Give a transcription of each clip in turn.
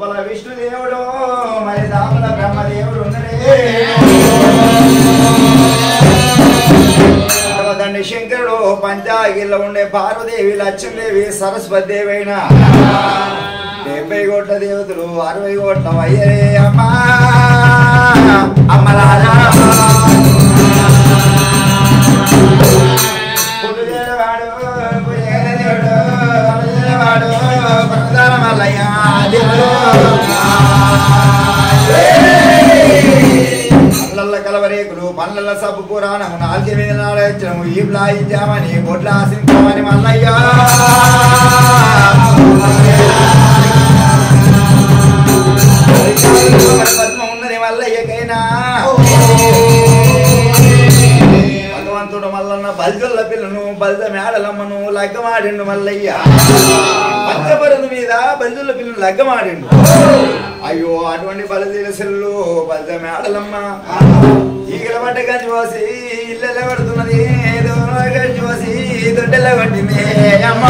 లోపల విష్ణుదేవుడు మరి దాముల బ్రహ్మదేవుడు ఉన్నడే దండి శంకరుడు పంచాగిల్లో ఉండే పార్వదేవి లక్ష్మీదేవి సరస్వతి దేవైన డెబ్బై కోట్ల దేవతలు అరవై కోట్ల వయ్యరే అమ్మా అమ్మలారా పుట్టుదేవాడు, పుయ్యదేవుడు, వరదేవాడు, ప్రధాన మల్లయ్య దేవుడు. పండ్లల్ల కలవరేకులు పండ్లల్ల సబ్బు పురాణము నాలుగు మీద నాడచ్చము ఈ ప్లాయించామని బొడ్ల ఆశించామని మల్లయ్య పద్మ ఉన్నది మల్లయ్యకైనా భగవంతుడు మల్లన్న బల్జొల్ల పిల్లను బల్జ మేడలమ్మను లగ్గమాడిండు మల్లయ్య పచ్చబరుదు మీద బల్జొల్ల పిల్లను లగ్గమాడిండు అయ్యో అటువంటి బలదీల సెల్లు బల్జ మేడలమ్మ ఈగల పడ్డ గంజి పోసి ఇళ్ళెల్ల పడుతున్నది దూరం గంజి పోసి దొడ్డెల్ల పట్టింది అమ్మ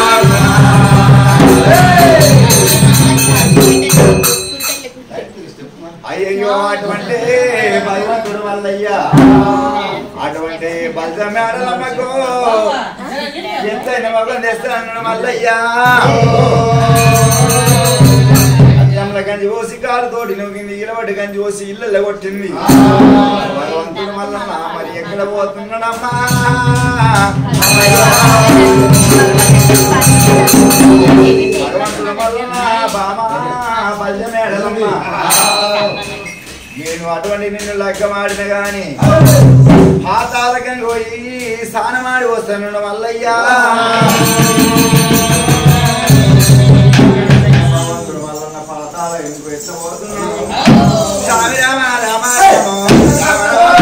అయ్యయ్యో అటువంటి భగవంతుడు మల్లయ్య అటువంటి బల్జ మేడలమ్మకు ఎంతైనా మగం తెస్తాను మల్లయ్యా అన్నంల గంజి పోసి కాలు తోటి నూకింది ఇలవడి గంజి పోసి ఇళ్ళ కొట్టింది భగవంతుడు మల్లన్న మరి ఎక్కడ పోతున్నాడమ్మా భగవంతుడు మల్లన్న బామా బల్జ మేడలమ్మ నేను అటువంటి నిన్ను లగ్గమాడిన గాని పాతాలకం పోయి స్నానమాడి వస్తాను మల్లయ్యా భగవంతుడు మల్లన్న పాతాళం పోతున్నాడు స్వామి రామ రామ రామ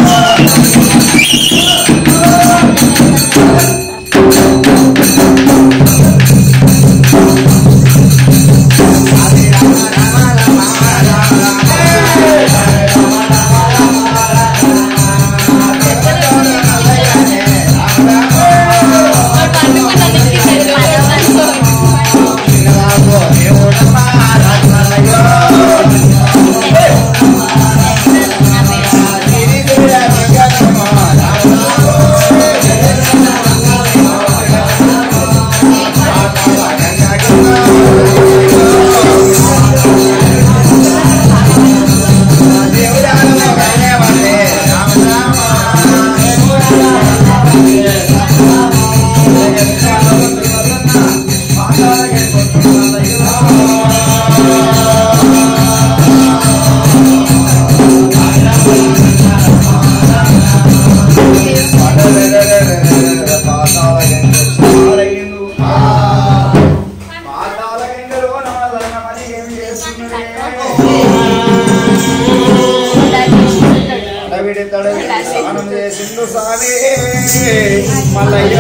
స్నానం చేసిండు స్వామి మల్లయ్య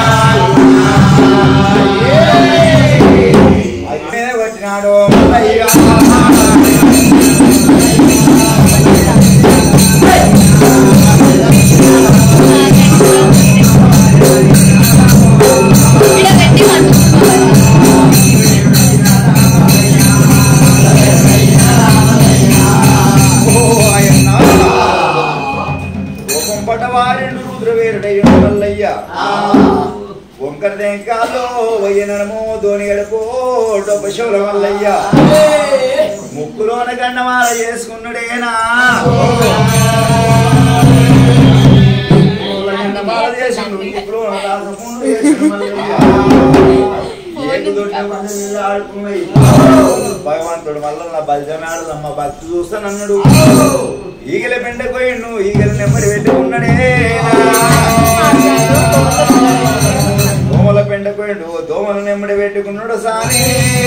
అగ్నే వచ్చినాడు మల్లయ్య ఓ ఆయన కోపం పడ్డవారెండు రుద్రవీరుడయ్యుడు మల్లయ్య వంకర దేంకాలో వయ్యనడము ధోని గడుపు డొబ్బ శివుల మల్లయ్య ముక్కులోన గండమాల చేసుకున్నాడేనా గండమాల చేసిండు ముక్కులోన దాసపుండు చేసిండు మల్లయ్య ఏడు దొడ్ల మంది నీళ్ళు ఆడుకున్నాయి. భగవంతుడు మల్లన్న బల్జనాడులమ్మ భక్తి చూస్తానన్నాడు ఈగల పెండ పోయిండు ఈగల నెమ్మడి పెట్టుకున్నాడే దోమల పెండ పోయిండు దోమల నెమ్మడి పెట్టుకున్నాడు సాని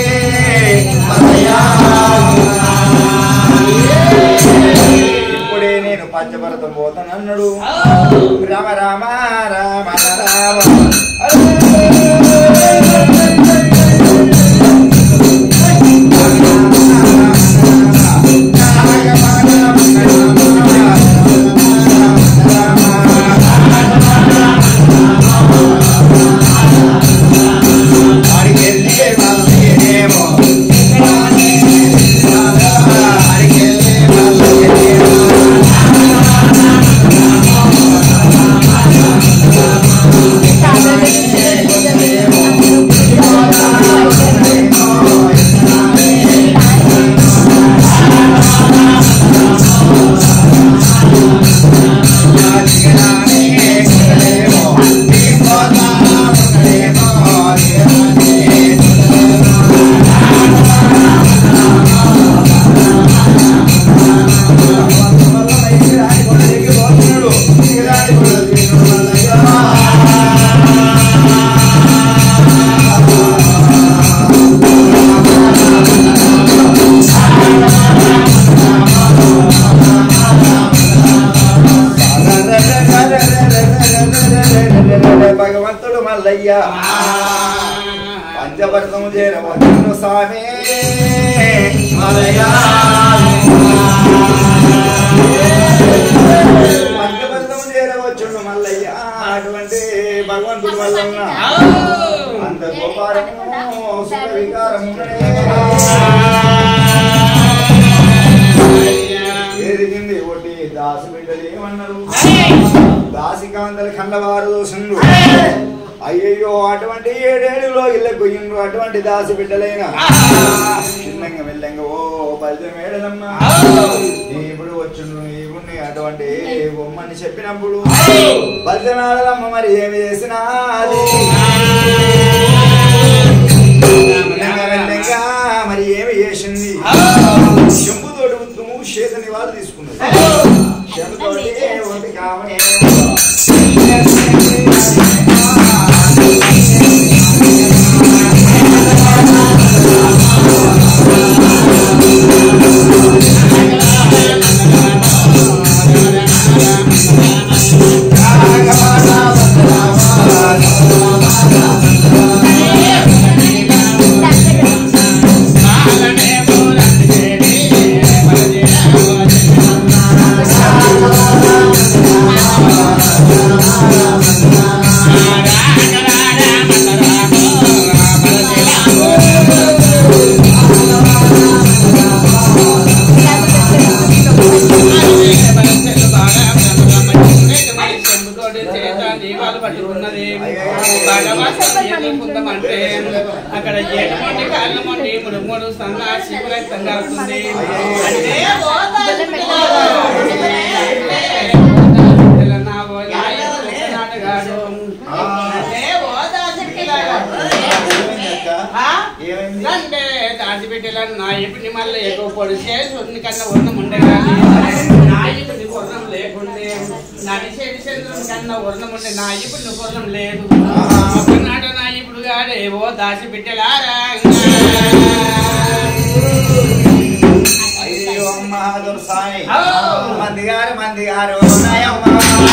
ఇప్పుడే నేను పంచభరతం పోతానన్నాడు రామ రామ రామ రామ వాడికి ఎదిగే వాళ్ళేమో పంచభర్తము చేరవచ్చు స్వామి పంచభర్తము చేరవచ్చు మల్లయ్య అటువంటి భగవంతుడు వల్ల అంత గోపారము సుఖ వికారము ఎదిగింది ఒకటి దాసు బిడ్డలు ఏమన్నారు దాసికాంతల ఖండవారు దోషండు అయ్యయ్యో అటువంటి ఏడేడులో ఇళ్ళ కొయ్యిండ్రు అటువంటి దాసి బిడ్డలైన చిన్నంగా మెల్లంగా ఓ బలిత మేడలమ్మా ఇప్పుడు వచ్చిండ్రు ఇప్పుడు అటువంటి బొమ్మని చెప్పినప్పుడు బలిత మేడలమ్మ మరి ఏమి చేసినా అది మెల్లంగా మెల్లంగా మరి ఏమి చేసింది చెంబుతోటి ఉత్తము చేతని వాళ్ళు తీసుకున్నారు చెంబుతోటి ఒకటి కావని అక్కడ ఎటువంటి కాళ్ళ మొండి మూడు మూడు సన్న శివరక్తం కలుగుతుంది అంటే నాటగాడు అంటే ఓదాసి ఏమైంది అంటే దాచిపెట్టేలా నా ఇప్పుడు మళ్ళీ ఎక్కువ పొడి చేసి ఉంది కన్నా వర్ణం ఉండే కానీ నా ఇప్పుడు వర్ణం లేకుండే నడిచేది చంద్రుని కన్నా వర్ణం ఉండే నా ఇప్పుడు వర్ణం లేదు ఒకనాట నా ఇప్పుడు గాడేవో దాచిపెట్టేలారా అయ్యో అమ్మ దొరసాని ఔ. మంది గారు మంది గారు నాయమ్మ.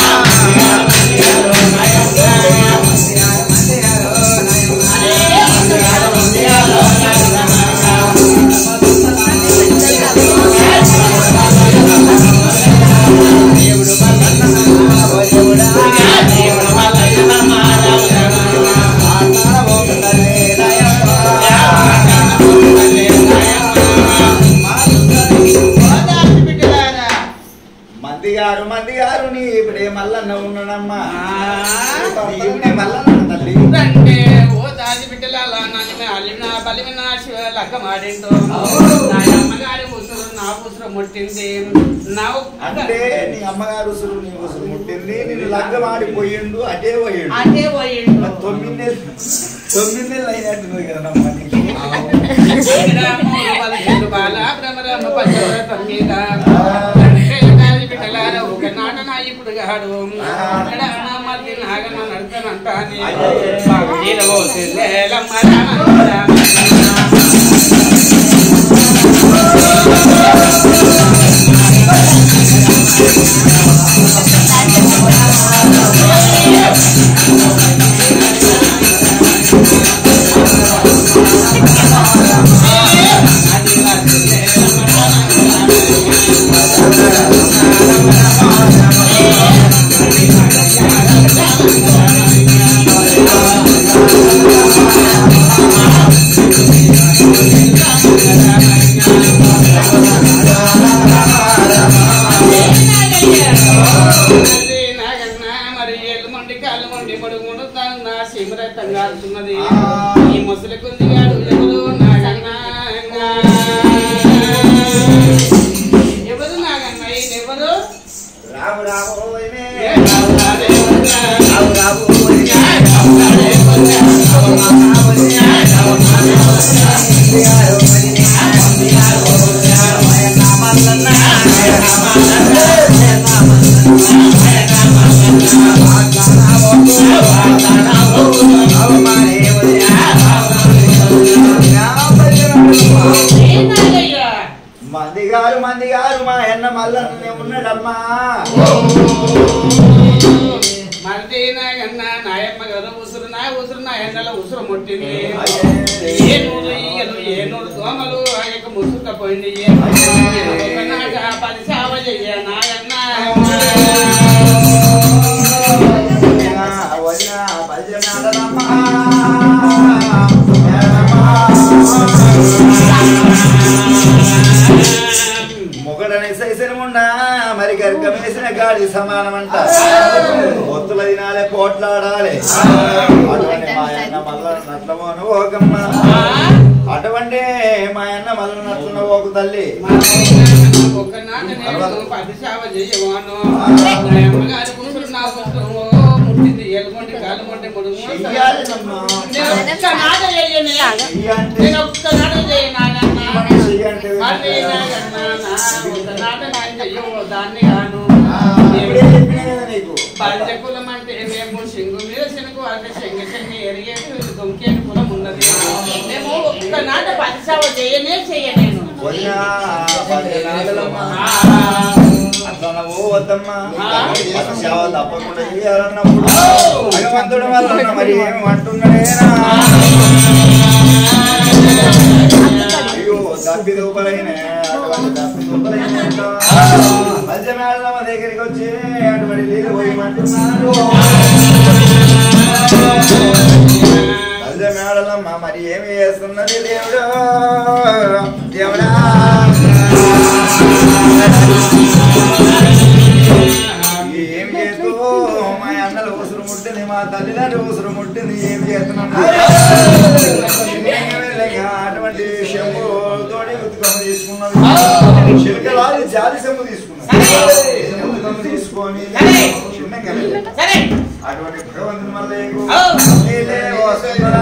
మంది గారు మంది గారు నీ ఇప్పుడే మల్లన్న ఉన్నాడమ్మా ఇప్పుడే మల్లన్న తల్లి అంటే ఓ దాచి బిడ్డల నన్ను అలిమిన బలిమిన శివ లక్క మాడిందో నా అమ్మగారి ముసురు నా ముసురు ముట్టింది నా అంటే నీ అమ్మగారు ఉసురు నీ ఉసురు ముట్టింది నేను లగ్గమాడిపోయిండు అటే పోయిండు అదే పోయిండు మరి తొమ్మిది నెలలు తొమ్మిది నెలలు అయినట్టుంది కదమ్మా నీకు శ్రీరాముడు పలికిండు బాల భ్రమరమ్మ పంచవ్రతం మీద అంటే దాచి బిడ్డలారా ఒక నాట నా ఇప్పుడు గాడు అక్కడ మళ్ళీ నాగన నడతానంటాని మరి ఏళ్ళు మండి కాళ్ళు మండి పడు ముడుతాను నా శిమరత్తం కాల్చున్నది ఈ ముసలి కుందిగాడు ఎవరు నాగన్న ఎవరు నాగన్న ఈయన ఎవరు రాము రాము ఓయమే. ఏ రావు రాదే వద్దా. రాము రాము ఓయమే. రావు రాదే వద్దా. మంది గారు మంది గారు ఆయన మల్లన్న ఏ నాగయ్య? మంది గారు మంది గారు మా అన్న మల్లన్న ఉన్నాడమ్మా మరిది నాగన్న నాయమ్మ గారు ఉసురు నా ఉసురు నా ఎండల ఉసురు ముట్టింది ఏ నూరు ఈగలు ఏ నూరు దోమలు ఆ యొక్క ముసుకపోయింది ఒకనాట పది సేవ చెయ్య నాయన్న వదిన బల్జనాడనమ్మా మొగడని సైసనముండా మరి గర్గమేసిన గాడి సమానమంట ఒత్తుల దినాలే పోట్లాడాలి అటువంటి మా అన్న మల్ల నట్లమోను ఓకమ్మ అటువంటి మా అన్న మల్ల నట్లన ఓకు తల్లి ఒకనాట నేను పది సేవ చెయ్యవాను మా అమ్మగారి కూతురు నా కూతురు ముట్టింది ఎలుగొంటి కాలు మొంటి ముడుగు చెయ్యాలినమ్మా. నేను ఒక్కనాట చెయ్యనే చెయ్యి అంటే నేను ఒక్కనాట చెయ్యి నాయనన్న చెయ్యి అంటే మరి నాయనన్న ఒకనాట నాయన చెయ్యవు దాన్ని గాను ఇప్పుడే చెప్పినా కదా నీకు బాల్య కులం అంటే మేము సింగు మీద శనుకు అంటే శంగ శంగ ఎరిగేది దొంకేటి కులం ఉన్నది మేము ఒక్కనాట పరిసావ చేయనే చెయ్య నేను వదిన బల్జనాడలమ్మా ఆ, అట్లా నువ్వు వద్దమ్మా సేవ తప్పకుండా చేయాలన్నప్పుడు భగవంతుడు వల్ల మరి ఏమి అంటున్నాడేనా అయ్యో దప్పి దూపలైన అటువంటి దప్పి దూపలైన మధ్య మేళమ్మ దగ్గరికి వచ్చి అటువంటి నీళ్ళు పోయమంటున్నాడు మధ్య మేళమ్మ మరి ఏమి చేస్తున్నది దేవుడు దేవుడా ఏం చేస్తూ మా అన్నలు ఉసురు ముట్టింది మా తల్లిదండ్రులు ఉసురు ముట్టింది ఏం చేస్తున్నాడు అటువంటి శంభు తోడి ఉత్తుకమ్మ తీసుకున్నది చిలకలాది జాలి శంభు తీసుకున్నది ఉత్తుకమ్మ తీసుకొని చిన్నగా సరే అటువంటి భగవంతుని వల్ల ఓ. నీలే వస్తుందా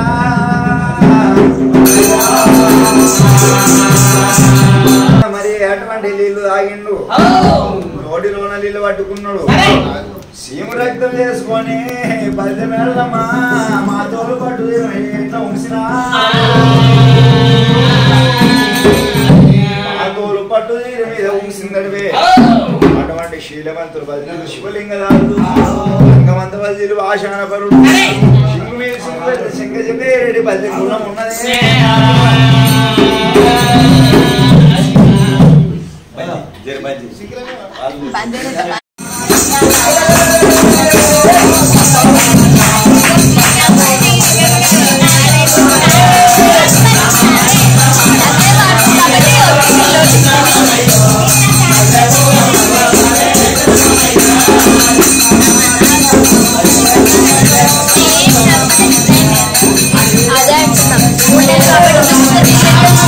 మరి అటువంటి నీళ్లు తాగిండు ఓ, నోటిలోన నీళ్ళు పట్టుకున్నాడు సరే సీమ రక్తం చేసుకొని పల్లె మేడలమ్మా మా తోలు పట్టు ఎట్లా ఉంచినా మా తోలు పట్టు తీరు మీద ఉంచిందడివే అటువంటి శీలవంతులు బదిలీలు శివలింగదారులు రంగమంత బదిలీలు ఆశానపరుడు సింగు మీద సింగు పెద్ద సింగ చెప్పేరెడ్డి బదిలీ గుణం ఉన్నది జరి మంచి వాళ్ళు అదే అంటున్నాం ఉండేది కాబట్టి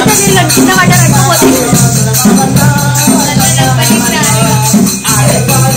కింద పడ్డారు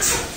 ఆ